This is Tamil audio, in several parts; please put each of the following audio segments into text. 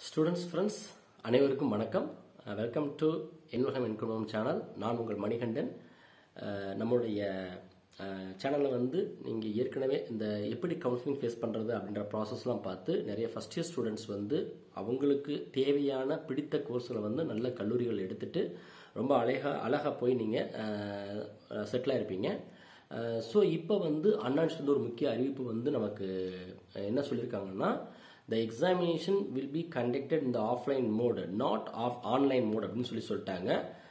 ஸ்டூடெண்ட்ஸ் ஃப்ரெண்ட்ஸ் அனைவருக்கும் வணக்கம் வெல்கம் டு என்வகம் என்குமம் சேனல் நான் உங்கள் மணிகண்டன் அஹ், நம்மளுடைய சேனலில் வந்து நீங்கள் ஏற்கனவே இந்த எப்படி கவுன்சிலிங் ஃபேஸ் பண்ணுறது அப்படின்ற ப்ராசஸ்லாம் பார்த்து நிறைய ஃபஸ்ட் இயர் ஸ்டூடெண்ட்ஸ் வந்து அவங்களுக்கு தேவையான பிடித்த கோர்ஸில் வந்து நல்ல கல்லூரிகள் எடுத்துட்டு ரொம்ப அழகா அழகாக போய் நீங்கள் செட்டில் ஆயிருப்பீங்க ஸோ இப்போ வந்து அண்ணான்ஸ் வந்து ஒரு முக்கிய அறிவிப்பு வந்து நமக்கு அஹ், என்ன சொல்லியிருக்காங்கன்னா the examination will be conducted in the offline mode not off online mode அப்படின்னு சொல்லி சொல்லிட்டாங்க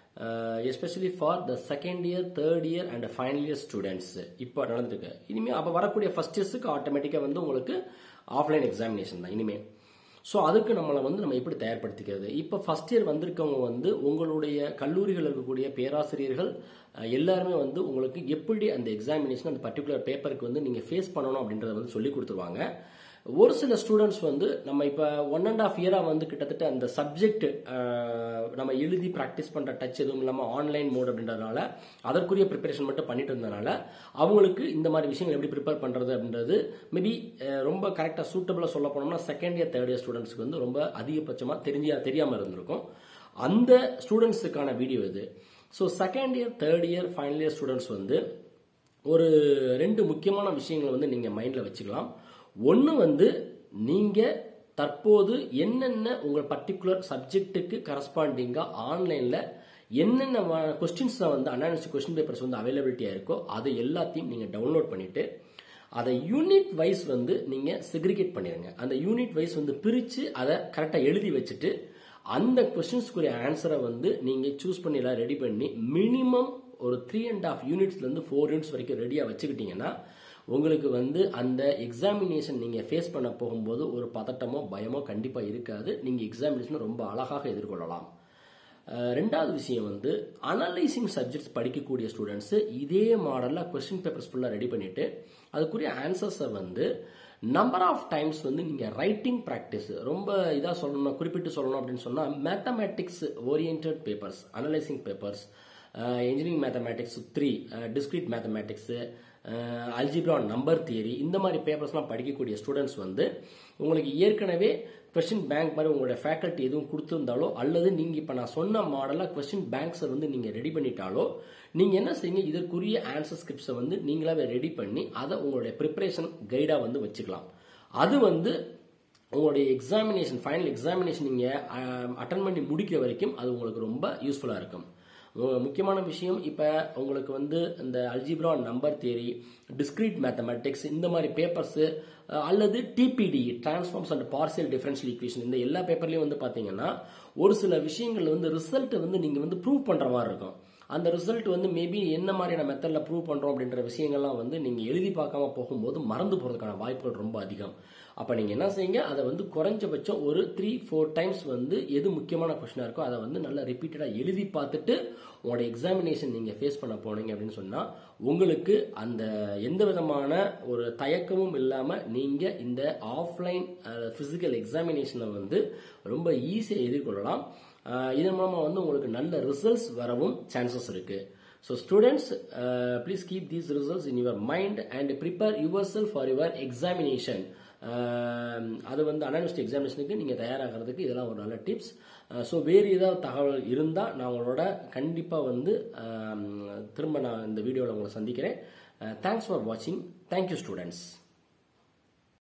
especially for the second year third year and final year students இப்போ நடந்திருக்கு இனிமேல் அப்போ வரக்கூடிய ஃபர்ஸ்ட் இயர்ஸுக்கு ஆட்டோமேட்டிக்காக வந்து உங்களுக்கு ஆஃப்லைன் எக்ஸாமினேஷன் தான் இனிமேல் ஸோ அதுக்கு நம்மளை வந்து நம்ம எப்படி தயார்படுத்திக்கிறது இப்போ ஃபர்ஸ்ட் இயர் வந்திருக்கவங்க வந்து உங்களுடைய கல்லூரிகள் இருக்கக்கூடிய பேராசிரியர்கள் அஹ், எல்லாருமே வந்து உங்களுக்கு எப்படி அந்த எக்ஸாமினேஷன் அந்த பர்டிகுலர் பேப்பருக்கு வந்து நீங்கள் ஃபேஸ் பண்ணணும் அப்படின்றத வந்து சொல்லி கொடுத்துருவாங்க ஒரு சில ஸ்டூடெண்ட்ஸ் வந்து நம்ம இப்போ ஒன் அண்ட் ஆஃப் இயராக வந்து கிட்டத்தட்ட அந்த சப்ஜெக்ட் நம்ம எழுதி ப்ராக்டிஸ் பண்ணுற டச் எதுவும் இல்லாமல் ஆன்லைன் மோட் அப்படின்றதுனால அதற்குரிய ப்ரிப்பரேஷன் மட்டும் பண்ணிட்டு இருந்தனால அவங்களுக்கு இந்த மாதிரி விஷயங்கள் எப்படி ப்ரிப்பேர் பண்ணுறது அப்படின்றது மேபி ரொம்ப கரெக்டாக சூட்டபிளாக சொல்ல போனோம்னா செகண்ட் இயர் தேர்ட் இயர் ஸ்டூடெண்ட்ஸ்க்கு வந்து ரொம்ப அதிகபட்சமாக தெரிஞ்சா தெரியாமல் இருந்திருக்கும் அந்த ஸ்டூடெண்ட்ஸுக்கான வீடியோ இது so second year third year final year students வந்து ஒரு ரெண்டு முக்கியமான விஷயங்களை வந்து நீங்கள் மைண்டில் வச்சுக்கலாம் ஒன்று வந்து நீங்கள் தற்போது என்னென்ன உங்கள் பர்டிகுலர் சப்ஜெக்ட்டுக்கு கரஸ்பாண்டிங்காக ஆன்லைனில் என்னென்ன கொஸ்டின்ஸ் வந்து அனாலிசிஸ் கொஸ்டின் பேப்பர்ஸ் வந்து அவைலபிலிட்டியாக இருக்கோ அது எல்லாத்தையும் நீங்கள் டவுன்லோட் பண்ணிவிட்டு அதை யூனிட் வைஸ் வந்து நீங்கள் செக்ரிகேட் பண்ணிடுங்க அந்த யூனிட் வைஸ் வந்து பிரித்து அதை கரெக்டாக எழுதி வச்சுட்டு அந்த கொஸ்டின்ஸ்க்குரிய ஆன்சரை வந்து நீங்கள் சூஸ் பண்ணி எல்லாம் ரெடி பண்ணி மினிமம் ஒரு த்ரீ அண்ட் ஆஃப் யூனிட்ஸ்லேருந்து ஃபோர் யூனிட்ஸ் வரைக்கும் ரெடியாக வச்சுக்கிட்டீங்கன்னா உங்களுக்கு வந்து அந்த எக்ஸாமினேஷன் நீங்கள் ஃபேஸ் பண்ண போகும்போது ஒரு பதட்டமோ பயமோ கண்டிப்பாக இருக்காது நீங்கள் எக்ஸாமினேஷனை ரொம்ப அழகாக எதிர்கொள்ளலாம் அஹ் ரெண்டாவது விஷயம் வந்து அனலைசிங் சப்ஜெக்ட்ஸ் படிக்கக்கூடிய ஸ்டூடெண்ட்ஸ் இதே மாடலில் கொஸ்டின் பேப்பர்ஸ் ஃபுல்லாக ரெடி பண்ணிட்டு அதுக்குரிய ஆன்சர்ஸை வந்து நம்பர் ஆஃப் டைம்ஸ் வந்து நீங்கள் ரைட்டிங் ப்ராக்டிஸ் ரொம்ப இதாக சொல்லணும் குறிப்பிட்டு சொல்லணும் அப்படின்னு சொன்னால் mathematics oriented papers analysing papers engineering mathematics three discrete mathematics algebra number theory இந்த மாதிரி பேப்பர்ஸ்லாம் படிக்கக்கூடிய ஸ்டூடெண்ட்ஸ் வந்து உங்களுக்கு ஏற்கனவே கொஸ்டின் பேங்க் மாதிரி உங்களுடைய ஃபேக்கல்ட்டி எதுவும் கொடுத்துருந்தாலோ அல்லது நீங்கள் இப்போ நான் சொன்ன மாடலாக கொஸ்டின் பேங்க்ஸை வந்து நீங்கள் ரெடி பண்ணிட்டாலோ நீங்கள் என்ன செய்யுங்க இதற்குரிய ஆன்சர் ஸ்கிரிப்ட்ஸை வந்து நீங்களாவே ரெடி பண்ணி அதை உங்களுடைய ப்ரிப்பரேஷன் கைடாக வந்து வச்சுக்கலாம் அது வந்து உங்களுடைய எக்ஸாமினேஷன் ஃபைனல் எக்ஸாமினேஷன் நீங்கள் அட்டன் பண்ணி முடிக்கிற வரைக்கும் அது உங்களுக்கு ரொம்ப யூஸ்ஃபுல்லாக இருக்கும் மு- முக்கியமான விஷயம் இப்போ உங்களுக்கு வந்து இந்த algebra number theory discrete mathematics இந்த மாதிரி பேப்பர்ஸு அல்லது TPD transforms and partial differential equation இந்த எல்லா பேப்பர்லையும் வந்து பார்த்தீங்கன்னா ஒரு சில விஷயங்கள் வந்து ரிசல்ட்டை வந்து நீங்கள் வந்து ப்ரூவ் பண்ணுற மாதிரி இருக்கும் அந்த ரிசல்ட் வந்து மேபி என்ன மாதிரியான மெத்தடில் ப்ரூவ் பண்ணுறோம் அப்படின்ற விஷயங்கள்லாம் வந்து நீங்கள் எழுதி பார்க்காம போகும்போது மறந்து போகிறதுக்கான வாய்ப்புகள் ரொம்ப அதிகம் அப்போ நீங்கள் என்ன செய்யுங்க அதை வந்து குறைஞ்சபட்சம் ஒரு த்ரீ ஃபோர் டைம்ஸ் வந்து எது முக்கியமான கொஸ்டினாக இருக்கோ அதை வந்து நல்லா ரிப்பீட்டடாக எழுதி பார்த்துட்டு உங்களோட எக்ஸாமினேஷன் நீங்கள் ஃபேஸ் பண்ண போனீங்க அப்படின்னு சொன்னால் உங்களுக்கு அந்த எந்த விதமான ஒரு தயக்கமும் இல்லாமல் நீங்கள் இந்த ஆஃப்லைன் ஃபிசிக்கல் எக்ஸாமினேஷனை வந்து ரொம்ப ஈஸியாக எதிர்கொள்ளலாம் அஹ் இதன் மூலமா வந்து உங்களுக்கு நல்ல ரிசல்ட்ஸ் வரவும் சான்சஸ் இருக்கு so students please keep these results in your mind and prepare your self for your examination அது வந்து அனாலிஸ்ட் எக்ஸாமினேஷனுக்கு நீங்கள் தயாராகிறதுக்கு இதெல்லாம் ஒரு நல்ல டிப்ஸ் ஸோ வேறு ஏதாவது தகவல் இருந்தால் நான் உங்களோட கண்டிப்பாக வந்து அஹ், திரும்ப நான் இந்த வீடியோவில் உங்களை சந்திக்கிறேன் தேங்க்ஸ் ஃபார் வாட்சிங் தேங்க்யூ ஸ்டூடெண்ட்ஸ்